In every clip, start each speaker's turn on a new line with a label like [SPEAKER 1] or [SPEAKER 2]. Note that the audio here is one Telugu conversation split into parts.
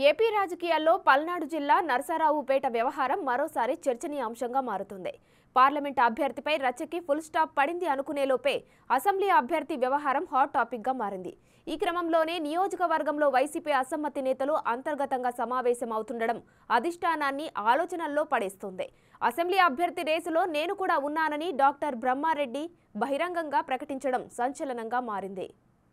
[SPEAKER 1] ఏపీ రాజకీయాల్లో పల్నాడు జిల్లా నరసరావుపేట వ్యవహారం మరోసారి చర్చనీయాంశంగా మారుతుంది పార్లమెంట్ అభ్యర్థిపై రచ్చకి ఫుల్ స్టాప్ పడింది అనుకునేలోపే అసెంబ్లీ అభ్యర్థి వ్యవహారం హాట్ టాపిక్ గా మారింది ఈ క్రమంలోనే నియోజకవర్గంలో వైసీపీ అసమ్మతి నేతలు అంతర్గతంగా సమావేశం అవుతుండడం అధిష్టానాన్ని ఆలోచనల్లో పడేస్తుంది అసెంబ్లీ అభ్యర్థి రేసులో నేను కూడా ఉన్నానని డాక్టర్ బ్రహ్మారెడ్డి బహిరంగంగా ప్రకటించడం సంచలనంగా మారింది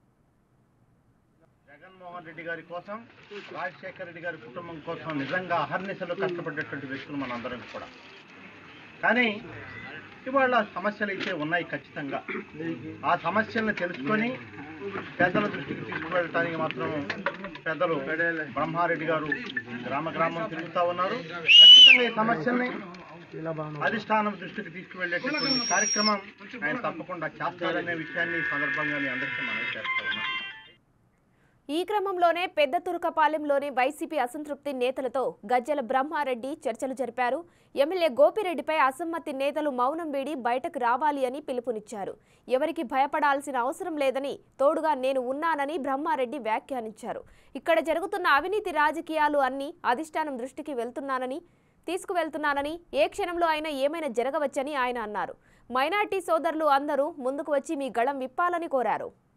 [SPEAKER 2] జగన్మోహన్ రెడ్డి గారి కోసం రాజశేఖర రెడ్డి గారి కుటుంబం కోసం నిజంగా అహర్నిశలు కష్టపడేటువంటి వ్యక్తులు మనందరం కూడా కానీ ఇవాళ సమస్యలు అయితే ఉన్నాయి ఖచ్చితంగా ఆ సమస్యలను తెలుసుకొని పెద్దల దృష్టికి తీసుకువెళ్ళటానికి మాత్రం పెద్దలు బ్రహ్మారెడ్డి గారు గ్రామ గ్రామం తిరుగుతూ ఉన్నారు ఖచ్చితంగా ఈ సమస్యల్ని అధిష్టానం దృష్టికి తీసుకువెళ్ళేటటువంటి కార్యక్రమం ఆయన తప్పకుండా చేస్తారనే విషయాన్ని ఈ సందర్భంగా మీ అందరికీ మనం చేస్తా ఉన్నాం
[SPEAKER 1] ఈ క్రమంలోనే పెద్ద తురకపాలెంలోని వైసీపీ అసంతృప్తి నేతలతో గజ్జల బ్రహ్మారెడ్డి చర్చలు జరిపారు ఎమ్మెల్యే గోపిరెడ్డిపై అసమ్మతి నేతలు మౌనం వీడి బయటకు రావాలి అని పిలుపునిచ్చారు ఎవరికి భయపడాల్సిన అవసరం లేదని తోడుగా నేను ఉన్నానని బ్రహ్మారెడ్డి వ్యాఖ్యానించారు ఇక్కడ జరుగుతున్న అవినీతి రాజకీయాలు అన్ని అధిష్టానం దృష్టికి వెళ్తున్నానని తీసుకువెళ్తున్నానని ఏ క్షణంలో అయినా ఏమైనా జరగవచ్చని ఆయన అన్నారు మైనార్టీ సోదరులు అందరూ ముందుకు వచ్చి మీ గళం విప్పాలని కోరారు